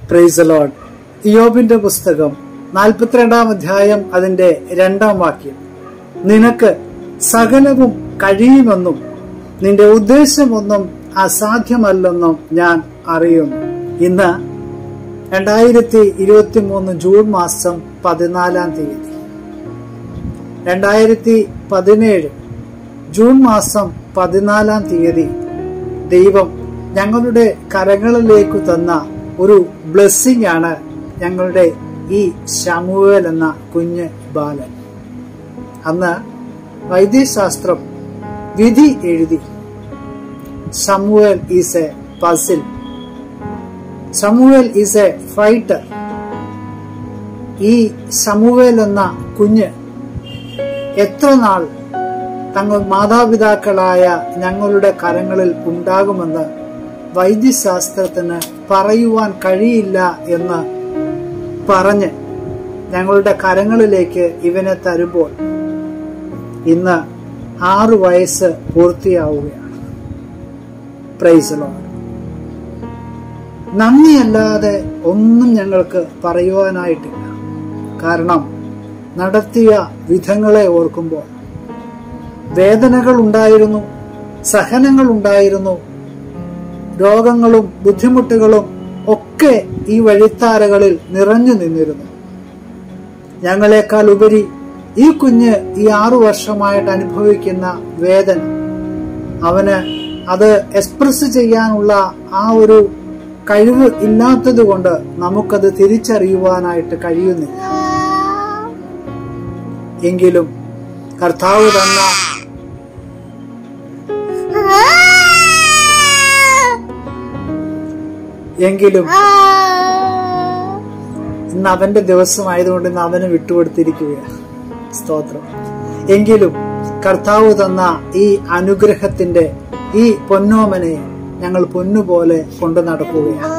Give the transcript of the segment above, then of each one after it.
price load യോബിന്റെ പുസ്തകം നാൽപ്പത്തിരണ്ടാം അധ്യായം അതിന്റെ രണ്ടാം വാക്യം നിനക്ക് സകലവും കഴിയുമെന്നും നിന്റെ ഉദ്ദേശമൊന്നും അസാധ്യമല്ലെന്നും ഞാൻ അറിയുന്നു ഇന്ന് രണ്ടായിരത്തി ഇരുപത്തി മൂന്ന് ജൂൺ മാസം പതിനാലാം തീയതി രണ്ടായിരത്തി പതിനേഴ് ജൂൺ മാസം പതിനാലാം തീയതി ദൈവം ഞങ്ങളുടെ കരങ്ങളിലേക്ക് തന്ന ഒരു ബ്ലെസ്സിംഗ് ആണ് ഞങ്ങളുടെ ഈ ശമുവേൽ എന്ന കുഞ്ഞ് ബാലൻ അന്ന് വൈദ്യശാസ്ത്രം വിധി എഴുതി Samuel is a puzzle Samuel is a fighter ഈ സമുവേൽ എന്ന കുഞ്ഞ് എത്ര നാൾ തങ്ങൾ മാതാപിതാക്കളായ ഞങ്ങളുടെ കരങ്ങളിൽ ഉണ്ടാകുമെന്ന് വൈദ്യശാസ്ത്രത്തിന് പറയുവാൻ കഴിയില്ല എന്ന് പറഞ്ഞ് ഞങ്ങളുടെ കരങ്ങളിലേക്ക് ഇവനെ തരുമ്പോൾ ഇന്ന് ആറു വയസ്സ് പൂർത്തിയാവുകയാണ് പ്രൈസ് ലോഡ് നന്ദിയല്ലാതെ ഒന്നും ഞങ്ങൾക്ക് പറയുവാനായിട്ടില്ല കാരണം നടത്തിയ വിധങ്ങളെ ഓർക്കുമ്പോൾ വേദനകൾ ഉണ്ടായിരുന്നു സഹനങ്ങൾ ഉണ്ടായിരുന്നു രോഗങ്ങളും ബുദ്ധിമുട്ടുകളും ഒക്കെ ഈ വഴിത്താരകളിൽ നിറഞ്ഞു നിന്നിരുന്നു ഞങ്ങളെക്കാൾ ഉപരി ഈ കുഞ്ഞ് ഈ ആറു വർഷമായിട്ട് അനുഭവിക്കുന്ന വേദന അവന് അത് എക്സ്പ്രസ് ചെയ്യാനുള്ള ആ ഒരു കഴിവ് ഇല്ലാത്തത് കൊണ്ട് നമുക്കത് തിരിച്ചറിയുവാനായിട്ട് കഴിയുന്നില്ല എങ്കിലും കർത്താവ് തന്ന എങ്കിലും ഇന്ന് അവന്റെ ദിവസമായതുകൊണ്ട് ഇന്ന് അവന് വിട്ടുകൊടുത്തിരിക്കുകയാണ് സ്തോത്രം എങ്കിലും കർത്താവ് തന്ന ഈ അനുഗ്രഹത്തിന്റെ ഈ പൊന്നോമനെ ഞങ്ങൾ പൊന്നുപോലെ കൊണ്ടു നടക്കുകയാണ്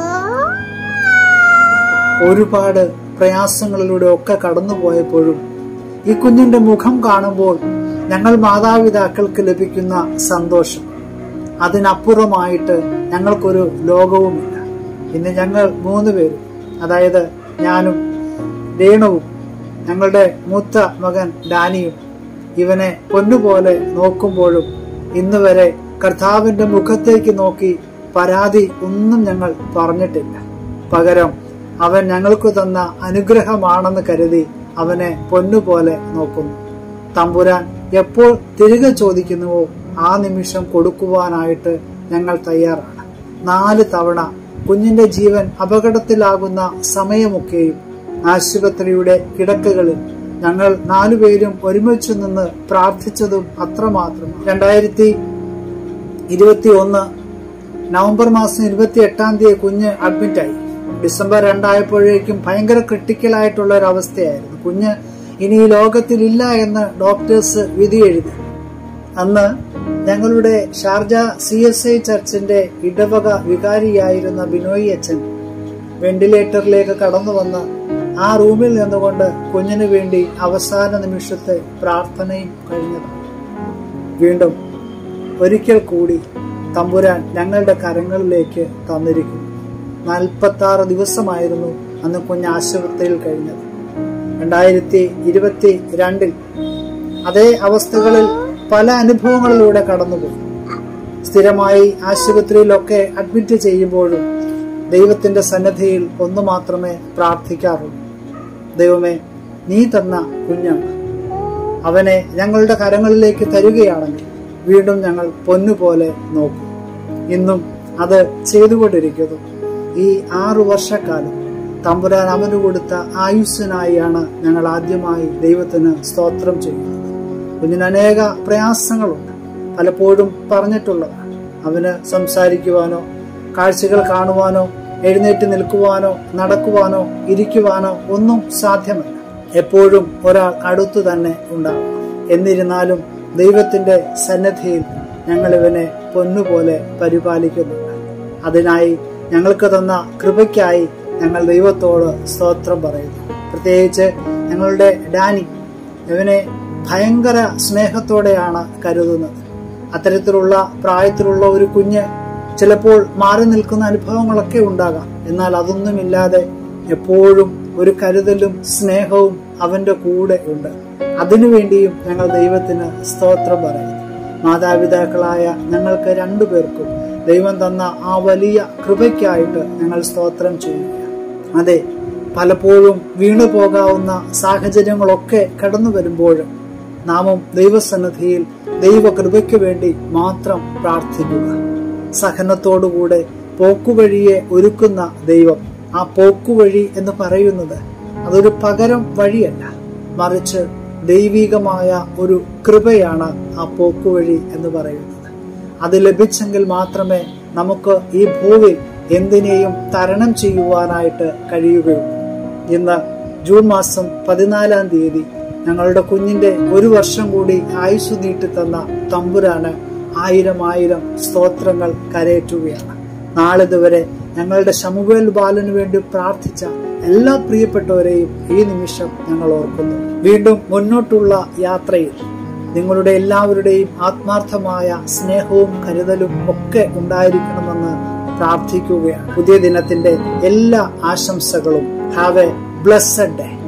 ഒരുപാട് പ്രയാസങ്ങളിലൂടെ ഒക്കെ കടന്നുപോയപ്പോഴും ഈ കുഞ്ഞിന്റെ മുഖം കാണുമ്പോൾ ഞങ്ങൾ മാതാപിതാക്കൾക്ക് ലഭിക്കുന്ന സന്തോഷം അതിനപ്പുറമായിട്ട് ഞങ്ങൾക്കൊരു ലോകവുമില്ല ഇന്ന് ഞങ്ങൾ മൂന്ന് പേരും അതായത് ഞാനും രേണുവും ഞങ്ങളുടെ മൂത്ത മകൻ ഡാനിയും ഇവനെ പൊന്നുപോലെ നോക്കുമ്പോഴും ഇന്ന് വരെ കർത്താവിന്റെ മുഖത്തേക്ക് നോക്കി പരാതി ഒന്നും ഞങ്ങൾ പറഞ്ഞിട്ടില്ല പകരം അവൻ ഞങ്ങൾക്ക് തന്ന അനുഗ്രഹമാണെന്ന് കരുതി അവനെ പൊന്നുപോലെ നോക്കുന്നു തമ്പുരാൻ എപ്പോൾ തിരികെ ചോദിക്കുന്നുവോ ആ നിമിഷം കൊടുക്കുവാനായിട്ട് ഞങ്ങൾ തയ്യാറാണ് നാല് തവണ കുഞ്ഞിന്റെ ജീവൻ അപകടത്തിലാകുന്ന സമയമൊക്കെയും ആശുപത്രിയുടെ കിടക്കകളിൽ ഞങ്ങൾ നാലുപേരും ഒരുമിച്ച് നിന്ന് പ്രാർത്ഥിച്ചതും അത്രമാത്രം രണ്ടായിരത്തി ഇരുപത്തി ഒന്ന് നവംബർ മാസം ഇരുപത്തി എട്ടാം തീയതി കുഞ്ഞ് അഡ്മിറ്റായി ഡിസംബർ രണ്ടായപ്പോഴേക്കും ഭയങ്കര ക്രിട്ടിക്കലായിട്ടുള്ള ഒരു അവസ്ഥയായിരുന്നു കുഞ്ഞ് ഇനി ഈ ലോകത്തിലില്ല എന്ന് ഡോക്ടേഴ്സ് വിധി എഴുതി അന്ന് ഞങ്ങളുടെ ഷാർജ സി എസ് ഐ ചർച്ചിന്റെ ഇടവക വികാരിയായിരുന്ന ബിനോയ് അച്ഛൻ വെന്റിലേറ്ററിലേക്ക് കടന്നു വന്ന് ആ റൂമിൽ നിന്നുകൊണ്ട് കുഞ്ഞിനു വേണ്ടി അവസാന നിമിഷത്തെ പ്രാർത്ഥനയും കഴിഞ്ഞതാണ് വീണ്ടും ഒരിക്കൽ കൂടി തമ്പുരാൻ ഞങ്ങളുടെ കരങ്ങളിലേക്ക് തന്നിരിക്കുന്നു നാൽപ്പത്തി ആറ് ദിവസമായിരുന്നു അന്ന് കുഞ്ഞ് ആശുപത്രിയിൽ കഴിഞ്ഞത് രണ്ടായിരത്തി ഇരുപത്തി രണ്ടിൽ അതേ അവസ്ഥകളിൽ പല അനുഭവങ്ങളിലൂടെ കടന്നുപോയി സ്ഥിരമായി ആശുപത്രിയിലൊക്കെ അഡ്മിറ്റ് ചെയ്യുമ്പോഴും ദൈവത്തിന്റെ സന്നദ്ധിയിൽ ഒന്നു മാത്രമേ പ്രാർത്ഥിക്കാറുള്ളൂ ദൈവമേ നീ തന്ന കുഞ്ഞാണ് അവനെ ഞങ്ങളുടെ കരങ്ങളിലേക്ക് തരികയാണെങ്കിൽ വീണ്ടും ഞങ്ങൾ പൊന്നുപോലെ നോക്കും ഇന്നും അത് ചെയ്തുകൊണ്ടിരിക്കുന്നു ഈ ആറു വർഷക്കാലം തമ്പുരാൻ അവന് കൊടുത്ത ആയുസ്സിനായാണ് ഞങ്ങൾ ആദ്യമായി ദൈവത്തിന് സ്തോത്രം ചെയ്യുന്നത് കുഞ്ഞിന് അനേക പ്രയാസങ്ങളുണ്ട് പലപ്പോഴും പറഞ്ഞിട്ടുള്ളതാണ് അവന് സംസാരിക്കുവാനോ കാഴ്ചകൾ കാണുവാനോ എഴുന്നേറ്റ് നിൽക്കുവാനോ നടക്കുവാനോ ഇരിക്കുവാനോ ഒന്നും സാധ്യമല്ല എപ്പോഴും ഒരാൾ അടുത്തു തന്നെ ഉണ്ടാവും എന്നിരുന്നാലും ദൈവത്തിന്റെ സന്നദ്ധിയിൽ ഞങ്ങൾ ഇവനെ പൊന്നുപോലെ പരിപാലിക്കുന്നുണ്ട് അതിനായി ഞങ്ങൾക്ക് തന്ന കൃപയ്ക്കായി ഞങ്ങൾ ദൈവത്തോട് സ്തോത്രം പറയുന്നു പ്രത്യേകിച്ച് ഞങ്ങളുടെ ഡാനി ഇവനെ ഭയങ്കര സ്നേഹത്തോടെയാണ് കരുതുന്നത് അത്തരത്തിലുള്ള പ്രായത്തിലുള്ള ഒരു കുഞ്ഞ് ചിലപ്പോൾ മാറി നിൽക്കുന്ന അനുഭവങ്ങളൊക്കെ ഉണ്ടാകാം എന്നാൽ അതൊന്നുമില്ലാതെ എപ്പോഴും ഒരു കരുതലും സ്നേഹവും അവന്റെ കൂടെ ഉണ്ട് അതിനുവേണ്ടിയും ഞങ്ങൾ ദൈവത്തിന് സ്തോത്രം പറയുന്നു മാതാപിതാക്കളായ ഞങ്ങൾക്ക് രണ്ടുപേർക്കും ദൈവം തന്ന ആ വലിയ കൃപയ്ക്കായിട്ട് ഞങ്ങൾ സ്തോത്രം ചെയ്യുകയാണ് അതെ പലപ്പോഴും വീണു പോകാവുന്ന സാഹചര്യങ്ങളൊക്കെ കടന്നു വരുമ്പോഴും നാമും ദൈവസന്നിധിയിൽ ദൈവകൃപയ്ക്ക് വേണ്ടി മാത്രം പ്രാർത്ഥിക്കുക സഹനത്തോടുകൂടെ പോക്കുവഴിയെ ഒരുക്കുന്ന ദൈവം ആ പോക്കുവഴി എന്ന് പറയുന്നത് അതൊരു പകരം വഴിയല്ല മറിച്ച് ദൈവികമായ ഒരു കൃപയാണ് ആ പോക്കുവഴി എന്ന് പറയുന്നത് അത് ലഭിച്ചെങ്കിൽ മാത്രമേ നമുക്ക് ഈ ഭൂവിൽ എന്തിനേയും തരണം ചെയ്യുവാനായിട്ട് കഴിയുകയുള്ളൂ ഇന്ന് ജൂൺ മാസം പതിനാലാം തീയതി ഞങ്ങളുടെ കുഞ്ഞിന്റെ ഒരു വർഷം കൂടി ആയുസ് നീട്ടി തന്ന തമ്പുരാന് ആയിരം ആയിരം സ്തോത്രങ്ങൾ കരയേറ്റുകയാണ് നാളിതുവരെ ഞങ്ങളുടെ ശമുവേൽ ബാലന് വേണ്ടി പ്രാർത്ഥിച്ച എല്ലാ പ്രിയപ്പെട്ടവരെയും ഈ നിമിഷം ഞങ്ങൾ ഓർക്കുന്നു വീണ്ടും മുന്നോട്ടുള്ള യാത്രയിൽ നിങ്ങളുടെ എല്ലാവരുടെയും ആത്മാർത്ഥമായ സ്നേഹവും കരുതലും ഒക്കെ ഉണ്ടായിരിക്കണമെന്ന് പ്രാർത്ഥിക്കുകയാണ് പുതിയ ദിനത്തിന്റെ എല്ലാ ആശംസകളും ഹാവ് എ ബ്ലസ്സഡ് ഡേ